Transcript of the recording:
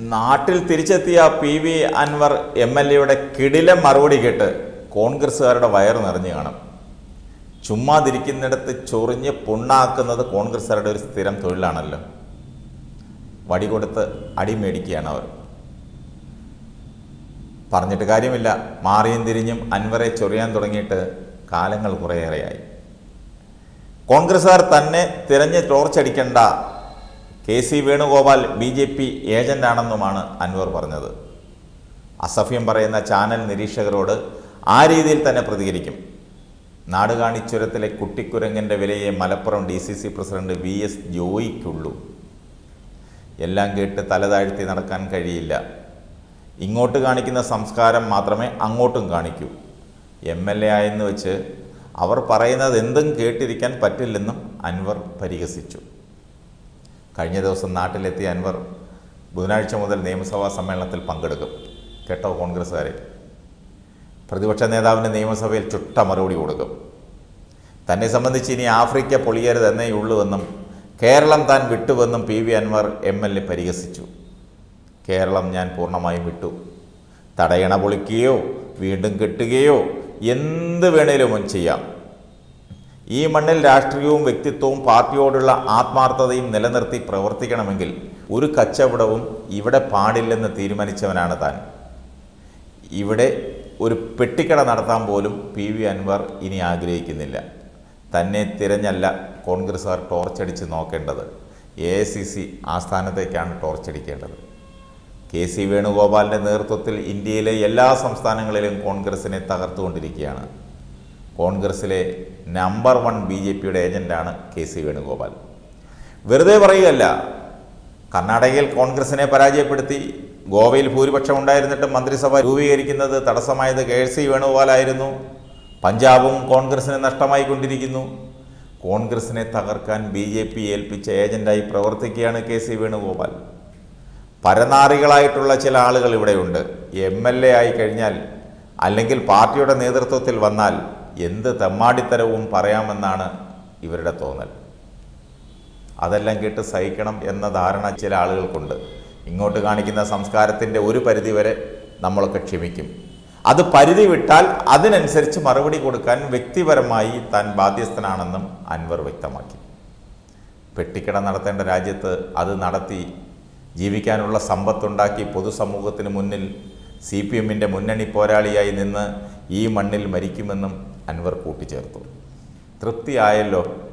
നാട്ടിൽ തിരിച്ചെത്തിയ P V Anvar M L എയുടെ കിടിലം മറുപടി കേട്ട് കോൺഗ്രസ്സുകാരുടെ വയറ് നിറഞ്ഞു കാണും ചുമ്മാതിരിക്കുന്നിടത്ത് ചൊറിഞ്ഞ് പുണ്ണാക്കുന്നത് കോൺഗ്രസ്സുകാരുടെ ഒരു സ്ഥിരം തൊഴിലാണല്ലോ വടി കൊടുത്ത് അടി മേടിക്കുകയാണ് അവർ പറഞ്ഞിട്ട് കാര്യമില്ല മാറിയും തിരിഞ്ഞും അൻവറെ ചൊറിയാൻ തുടങ്ങിയിട്ട് കാലങ്ങൾ കുറേയേറെയായി കോൺഗ്രസ്സുകാർ തന്നെ തിരഞ്ഞ് ടോർച്ചടിക്കേണ്ട K C Venugopal B J P ഏജൻ്റാണെന്നുമാണ് അൻവർ പറഞ്ഞത് അസഫ്യം പറയുന്ന ചാനൽ നിരീക്ഷകരോട് ആ രീതിയിൽ തന്നെ പ്രതികരിക്കും നാടുകാണിച്ചുരത്തിലെ കുട്ടിക്കുരങ്ങൻ്റെ വിലയെ Malappuram D C C president V S ജോയിക്കുള്ളൂ എല്ലാം കേട്ട് തലതാഴ്ത്തി നടക്കാൻ കഴിയില്ല ഇങ്ങോട്ട് കാണിക്കുന്ന സംസ്കാരം മാത്രമേ അങ്ങോട്ടും കാണിക്കൂ എം എൽ എ ആയെന്ന് വെച്ച് അവർ പറയുന്നത് എന്തും കേട്ടിരിക്കാൻ പറ്റില്ലെന്നും അൻവർ പരിഹസിച്ചു കഴിഞ്ഞ ദിവസം നാട്ടിലെത്തിയ അൻവർ ബുധനാഴ്ച മുതൽ നിയമസഭാ സമ്മേളനത്തിൽ പങ്കെടുക്കും കേട്ടോ കോൺഗ്രസ്സുകാരെ പ്രതിപക്ഷ നേതാവിന് നിയമസഭയിൽ ചുട്ട മറുപടി കൊടുക്കും തന്നെ സംബന്ധിച്ച് ഇനി ആഫ്രിക്ക പൊളിയരുതെന്നേ ഉള്ളൂവെന്നും കേരളം താൻ വിട്ടുവെന്നും P V Anvar M L A പരിഹസിച്ചു കേരളം ഞാൻ പൂർണ്ണമായും വിട്ടു തടയണ പൊളിക്കുകയോ വീണ്ടും കെട്ടുകയോ എന്ത് വേണേലും ചെയ്യാം ഈ മണ്ണിൽ രാഷ്ട്രീയവും വ്യക്തിത്വവും പാർട്ടിയോടുള്ള ആത്മാർത്ഥതയും നിലനിർത്തി പ്രവർത്തിക്കണമെങ്കിൽ ഒരു കച്ചവടവും ഇവിടെ പാടില്ലെന്ന് തീരുമാനിച്ചവനാണ് താൻ ഇവിടെ ഒരു പെട്ടിക്കട നടത്താൻ പോലും പി വി അൻവർ ഇനി ആഗ്രഹിക്കുന്നില്ല തന്നെ തിരഞ്ഞല്ല കോൺഗ്രസ്സുകാർ ടോർച്ചടിച്ച് നോക്കേണ്ടത് എ ഐ സി സി ആസ്ഥാനത്തേക്കാണ് ടോർച്ചടിക്കേണ്ടത് കെ സി വേണുഗോപാലിൻ്റെ നേതൃത്വത്തിൽ ഇന്ത്യയിലെ എല്ലാ സംസ്ഥാനങ്ങളിലും കോൺഗ്രസിനെ തകർത്തുകൊണ്ടിരിക്കുകയാണ് കോൺഗ്രസിലെ നമ്പർ വൺ ബി ജെ പിയുടെ ഏജൻ്റാണ് കെ സി വേണുഗോപാൽ വെറുതെ പറയുകയല്ല കർണാടകയിൽ കോൺഗ്രസിനെ പരാജയപ്പെടുത്തി ഗോവയിൽ ഭൂരിപക്ഷം ഉണ്ടായിരുന്നിട്ട് മന്ത്രിസഭ രൂപീകരിക്കുന്നത് തടസ്സമായത് കെ സി വേണുഗോപാലായിരുന്നു പഞ്ചാബും കോൺഗ്രസിന് നഷ്ടമായി കൊണ്ടിരിക്കുന്നു കോൺഗ്രസിനെ തകർക്കാൻ ബി ജെ പി ഏൽപ്പിച്ച ഏജൻ്റായി പ്രവർത്തിക്കുകയാണ് കെ സി വേണുഗോപാൽ പരനാറികളായിട്ടുള്ള ചില ആളുകൾ ഇവിടെയുണ്ട് എം എൽ എ ആയി കഴിഞ്ഞാൽ അല്ലെങ്കിൽ പാർട്ടിയുടെ നേതൃത്വത്തിൽ വന്നാൽ എന്ത് തെമ്മാടിത്തരവും പറയാമെന്നാണ് ഇവരുടെ തോന്നൽ അതെല്ലാം കേട്ട് സഹിക്കണം എന്ന ധാരണ ചില ആളുകൾക്കുണ്ട് ഇങ്ങോട്ട് കാണിക്കുന്ന സംസ്കാരത്തിൻ്റെ ഒരു പരിധിവരെ നമ്മളൊക്കെ ക്ഷമിക്കും അത് പരിധി വിട്ടാൽ അതിനനുസരിച്ച് മറുപടി കൊടുക്കാൻ വ്യക്തിപരമായി താൻ ബാധ്യസ്ഥനാണെന്നും അൻവർ വ്യക്തമാക്കി പെട്ടിക്കട നടത്തേണ്ട രാജ്യത്ത് അത് നടത്തി ജീവിക്കാനുള്ള സമ്പത്തുണ്ടാക്കി പൊതുസമൂഹത്തിന് മുന്നിൽ സി പി എമ്മിൻ്റെ മുന്നണി പോരാളിയായി നിന്ന് ഈ മണ്ണിൽ മരിക്കുമെന്നും അൻവർ കൂട്ടിച്ചേർത്തു തൃപ്തിയായല്ലോ